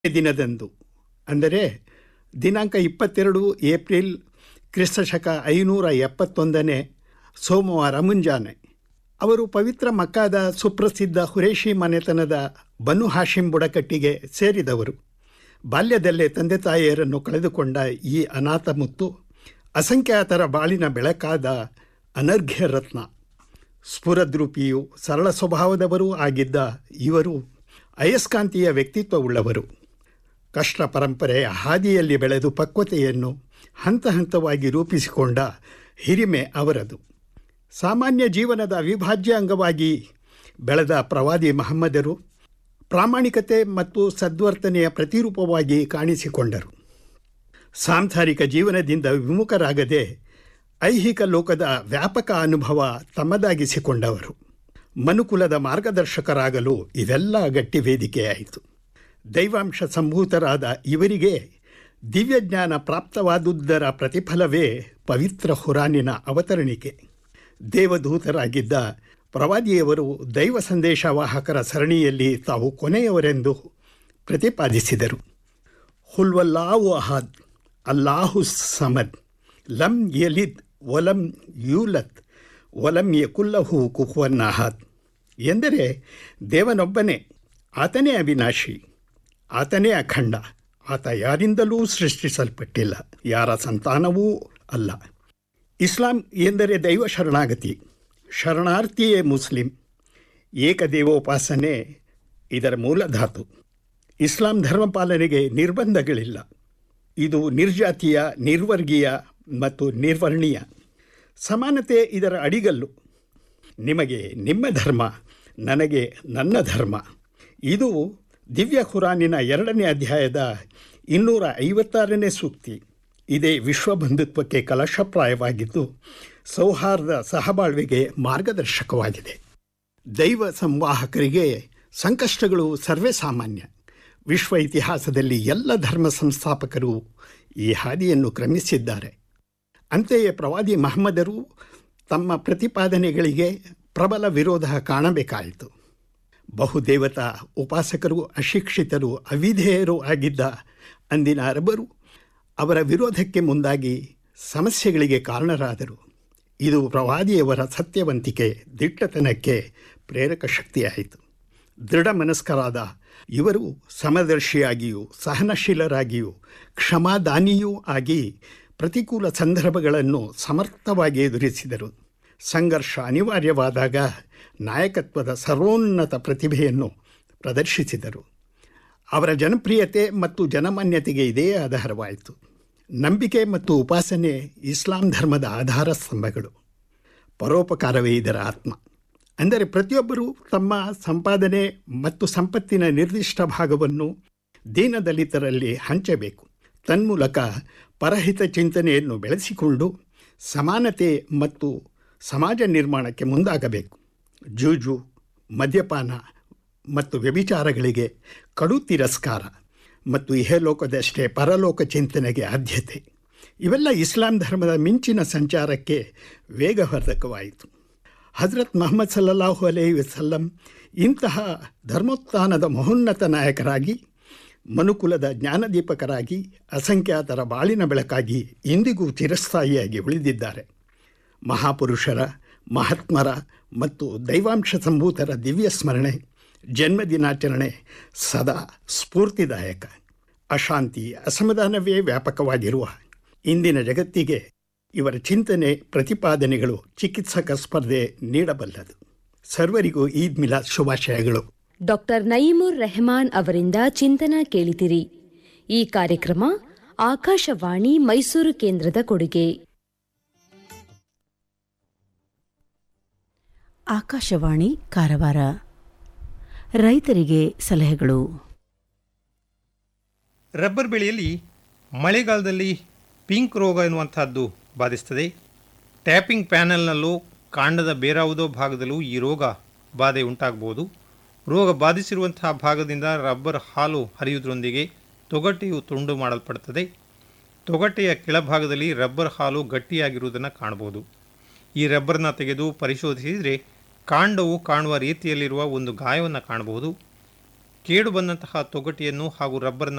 ದಿನದಂದು ಅಂದರೆ ದಿನಾಂಕ ಇಪ್ಪತ್ತೆರಡು ಏಪ್ರಿಲ್ ಕ್ರಿಸ್ತಶಕ ಐನೂರ ಎಪ್ಪತ್ತೊಂದನೇ ಸೋಮವಾರ ಮುಂಜಾನೆ ಅವರು ಪವಿತ್ರ ಮಕ್ಕಾದ ಸುಪ್ರಸಿದ್ಧ ಹುರೇಶಿ ಮನೆತನದ ಬನು ಹಾಶಿಂ ಬುಡಕಟ್ಟಿಗೆ ಸೇರಿದವರು ಬಾಲ್ಯದಲ್ಲೇ ತಂದೆ ತಾಯಿಯರನ್ನು ಕಳೆದುಕೊಂಡ ಈ ಅನಾಥ ಮುತ್ತು ಅಸಂಖ್ಯಾತರ ಬಾಳಿನ ಬೆಳಕಾದ ಅನರ್ಘ್ಯ ರತ್ನ ಸ್ಫುರದ್ರೂಪಿಯೂ ಸರಳ ಸ್ವಭಾವದವರೂ ಆಗಿದ್ದ ಇವರು ಅಯಸ್ಕಾಂತೀಯ ವ್ಯಕ್ತಿತ್ವವುಳ್ಳವರು ಕಷ್ಟ ಪರಂಪರೆಯ ಹಾದಿಯಲ್ಲಿ ಬೆಳೆದು ಪಕ್ವತೆಯನ್ನು ಹಂತ ಹಂತವಾಗಿ ರೂಪಿಸಿಕೊಂಡ ಹಿರಿಮೆ ಅವರದು ಸಾಮಾನ್ಯ ಜೀವನದ ಅವಿಭಾಜ್ಯ ಅಂಗವಾಗಿ ಬೆಳೆದ ಪ್ರವಾದಿ ಮಹಮ್ಮದರು ಪ್ರಾಮಾಣಿಕತೆ ಮತ್ತು ಸದ್ವರ್ತನೆಯ ಪ್ರತಿರೂಪವಾಗಿ ಕಾಣಿಸಿಕೊಂಡರು ಸಾಂಸಾರಿಕ ಜೀವನದಿಂದ ವಿಮುಖರಾಗದೆ ಐಹಿಕ ಲೋಕದ ವ್ಯಾಪಕ ಅನುಭವ ತಮ್ಮದಾಗಿಸಿಕೊಂಡವರು ಮನುಕುಲದ ಮಾರ್ಗದರ್ಶಕರಾಗಲು ಇವೆಲ್ಲ ಗಟ್ಟಿ ವೇದಿಕೆಯಾಯಿತು ದೈವಾಂಶ ಸಂಭೂತರಾದ ಇವರಿಗೆ ದಿವ್ಯಜ್ಞಾನ ಪ್ರಾಪ್ತವಾದುದರ ಪ್ರತಿಫಲವೇ ಪವಿತ್ರ ಹುರಾನಿನ ಅವತರಣಿಕೆ ದೇವದೂತರಾಗಿದ್ದ ಪ್ರವಾದಿಯವರು ದೈವ ಸಂದೇಶವಾಹಕರ ಸರಣಿಯಲ್ಲಿ ತಾವು ಕೊನೆಯವರೆಂದು ಪ್ರತಿಪಾದಿಸಿದರು ಹುಲ್ವಲ್ಲಾಹು ಅಹದ್ ಅಲ್ಲಾಹು ಸಮದ್ ಲಂ ಯಲಿದ್ ಒಲಂ ಯೂಲತ್ ಒಲಂ ಯಕುಲ್ಲಹು ಕುಹುವನ್ ಅಹದ್ ಎಂದರೆ ದೇವನೊಬ್ಬನೇ ಆತನೇ ಅವಿನಾಶಿ ಆತನೇ ಅಖಂಡ ಆತ ಯಾರಿಂದಲೂ ಸೃಷ್ಟಿಸಲ್ಪಟ್ಟಿಲ್ಲ ಯಾರ ಸಂತಾನವೂ ಅಲ್ಲ ಇಸ್ಲಾಂ ಎಂದರೆ ದೈವ ಶರಣಾಗತಿ ಶರಣಾರ್ಥಿಯೇ ಮುಸ್ಲಿಂ ಏಕದೇವೋಪಾಸನೆ ಇದರ ಮೂಲಧಾತು ಇಸ್ಲಾಂ ಧರ್ಮ ಪಾಲನೆಗೆ ನಿರ್ಬಂಧಗಳಿಲ್ಲ ಇದು ನಿರ್ಜಾತೀಯ ನಿರ್ವರ್ಗೀಯ ಮತ್ತು ನಿರ್ವರ್ಣೀಯ ಸಮಾನತೆ ಇದರ ಅಡಿಗಲ್ಲು ನಿಮಗೆ ನಿಮ್ಮ ಧರ್ಮ ನನಗೆ ನನ್ನ ಧರ್ಮ ಇದು ದಿವ್ಯ ಖುರಾನಿನ ಎರಡನೇ ಅಧ್ಯಾಯದ ಇನ್ನೂರ ಐವತ್ತಾರನೇ ಸೂಕ್ತಿ ಇದೇ ವಿಶ್ವಬಂಧುತ್ವಕ್ಕೆ ಕಲಶಪ್ರಾಯವಾಗಿದ್ದು ಸೌಹಾರ್ದ ಸಹಬಾಳ್ವೆಗೆ ಮಾರ್ಗದರ್ಶಕವಾಗಿದೆ ದೈವ ಸಂವಾಹಕರಿಗೆ ಸಂಕಷ್ಟಗಳು ಸರ್ವೇ ಸಾಮಾನ್ಯ ವಿಶ್ವ ಇತಿಹಾಸದಲ್ಲಿ ಎಲ್ಲ ಧರ್ಮ ಸಂಸ್ಥಾಪಕರು ಈ ಹಾದಿಯನ್ನು ಕ್ರಮಿಸಿದ್ದಾರೆ ಅಂತೆಯೇ ಪ್ರವಾದಿ ಮಹಮ್ಮದರು ತಮ್ಮ ಪ್ರತಿಪಾದನೆಗಳಿಗೆ ಪ್ರಬಲ ವಿರೋಧ ಕಾಣಬೇಕಾಯಿತು ಬಹುದೇವತಾ ಉಪಾಸಕರು ಅಶಿಕ್ಷಿತರು ಅವಿಧೇಯರು ಆಗಿದ್ದ ಅಂದಿನ ಅರಬರು ಅವರ ವಿರೋಧಕ್ಕೆ ಮುಂದಾಗಿ ಸಮಸ್ಯೆಗಳಿಗೆ ಕಾರಣರಾದರು ಇದು ಪ್ರವಾದಿಯವರ ಸತ್ಯವಂತಿಕೆ ದಿಟ್ಟತನಕ್ಕೆ ಪ್ರೇರಕ ಶಕ್ತಿಯಾಯಿತು ದೃಢ ಮನಸ್ಕರಾದ ಇವರು ಸಮದರ್ಶಿಯಾಗಿಯೂ ಸಹನಶೀಲರಾಗಿಯೂ ಕ್ಷಮಾದಾನಿಯೂ ಆಗಿ ಪ್ರತಿಕೂಲ ಸಂದರ್ಭಗಳನ್ನು ಸಮರ್ಥವಾಗಿ ಎದುರಿಸಿದರು ಸಂಘರ್ಷ ಅನಿವಾರ್ಯವಾದಾಗ ನಾಯಕತ್ವದ ಸರ್ವೋನ್ನತ ಪ್ರತಿಭೆಯನ್ನು ಪ್ರದರ್ಶಿಸಿದರು ಅವರ ಜನಪ್ರಿಯತೆ ಮತ್ತು ಜನಮಾನ್ಯತೆಗೆ ಇದೇ ಆಧಾರವಾಯಿತು ನಂಬಿಕೆ ಮತ್ತು ಉಪಾಸನೆ ಇಸ್ಲಾಂ ಧರ್ಮದ ಆಧಾರ ಸ್ತಂಭಗಳು ಪರೋಪಕಾರವೇ ಇದರ ಆತ್ಮ ಅಂದರೆ ಪ್ರತಿಯೊಬ್ಬರೂ ತಮ್ಮ ಸಂಪಾದನೆ ಮತ್ತು ಸಂಪತ್ತಿನ ನಿರ್ದಿಷ್ಟ ಭಾಗವನ್ನು ದೀನದಲಿತರಲ್ಲಿ ಹಂಚಬೇಕು ತನ್ಮೂಲಕ ಪರಹಿತ ಚಿಂತನೆಯನ್ನು ಬೆಳೆಸಿಕೊಂಡು ಸಮಾನತೆ ಮತ್ತು ಸಮಾಜ ನಿರ್ಮಾಣಕ್ಕೆ ಮುಂದಾಗಬೇಕು ಜೂಜು ಮದ್ಯಪಾನ ಮತ್ತು ವ್ಯಭಿಚಾರಗಳಿಗೆ ಕಡು ತಿರಸ್ಕಾರ ಮತ್ತು ಇಹಲೋಕದಷ್ಟೇ ಪರಲೋಕ ಚಿಂತನೆಗೆ ಆದ್ಯತೆ ಇವೆಲ್ಲ ಇಸ್ಲಾಂ ಧರ್ಮದ ಮಿಂಚಿನ ಸಂಚಾರಕ್ಕೆ ವೇಗವರ್ಧಕವಾಯಿತು ಹಜರತ್ ಮೊಹಮ್ಮದ್ ಸಲ್ಲಲ್ಲಾಹು ಅಲೈ ವಸಲ್ಲಂ ಇಂತಹ ಧರ್ಮೋತ್ಥಾನದ ಮಹೋನ್ನತ ನಾಯಕರಾಗಿ ಮನುಕುಲದ ಜ್ಞಾನದೀಪಕರಾಗಿ ಅಸಂಖ್ಯಾತರ ಬಾಳಿನ ಬೆಳಕಾಗಿ ಇಂದಿಗೂ ಚಿರಸ್ಥಾಯಿಯಾಗಿ ಉಳಿದಿದ್ದಾರೆ ಮಹಾಪುರುಷರ ಮಹಾತ್ಮರ ಮತ್ತು ದೈವಾಂಶ ಸಂಭೂತರ ದಿವ್ಯ ಸ್ಮರಣೆ ಜನ್ಮದಿನಾಚರಣೆ ಸದಾ ಸ್ಫೂರ್ತಿದಾಯಕ ಅಶಾಂತಿ ಅಸಮಾಧಾನವೇ ವ್ಯಾಪಕವಾಗಿರುವ ಇಂದಿನ ಜಗತ್ತಿಗೆ ಇವರ ಚಿಂತನೆ ಪ್ರತಿಪಾದನೆಗಳು ಚಿಕಿತ್ಸಕ ಸ್ಪರ್ಧೆ ನೀಡಬಲ್ಲದು ಸರ್ವರಿಗೂ ಈದ್ ಮಿಲಾದ್ ಶುಭಾಶಯಗಳು ಡಾಕ್ಟರ್ ನಯೀಮುರ್ ರೆಹಮಾನ್ ಅವರಿಂದ ಚಿಂತನ ಕೇಳಿದಿರಿ ಈ ಕಾರ್ಯಕ್ರಮ ಆಕಾಶವಾಣಿ ಮೈಸೂರು ಕೇಂದ್ರದ ಕೊಡುಗೆ ಆಕಾಶವಾಣಿ ಕಾರವಾರ ರೈತರಿಗೆ ಸಲಹೆಗಳು ರಬ್ಬರ್ ಬೆಳೆಯಲ್ಲಿ ಮಳೆಗಾಲದಲ್ಲಿ ಪಿಂಕ್ ರೋಗ ಎನ್ನುವಂತಹದ್ದು ಬಾಧಿಸ್ತದೆ ಟ್ಯಾಪಿಂಗ್ ಪ್ಯಾನಲ್ನಲ್ಲೂ ಕಾಂಡದ ಬೇರಾವುದೋ ಭಾಗದಲ್ಲೂ ಈ ರೋಗ ಬಾಧೆ ಉಂಟಾಗಬಹುದು ರೋಗ ಬಾಧಿಸಿರುವಂತಹ ಭಾಗದಿಂದ ರಬ್ಬರ್ ಹಾಲು ಹರಿಯುವುದರೊಂದಿಗೆ ತೊಗಟೆಯು ತುಂಡು ಮಾಡಲ್ಪಡುತ್ತದೆ ತೊಗಟೆಯ ಕೆಳಭಾಗದಲ್ಲಿ ರಬ್ಬರ್ ಹಾಲು ಗಟ್ಟಿಯಾಗಿರುವುದನ್ನು ಕಾಣಬಹುದು ಈ ರಬ್ಬರ್ನ ತೆಗೆದು ಪರಿಶೋಧಿಸಿದರೆ ಕಾಂಡವು ಕಾಣುವ ರೀತಿಯಲ್ಲಿರುವ ಒಂದು ಗಾಯವನ್ನು ಕಾಣಬಹುದು ಕೇಡು ಬಂದಂತಹ ತೊಗಟೆಯನ್ನು ಹಾಗೂ ರಬ್ಬರ್ನ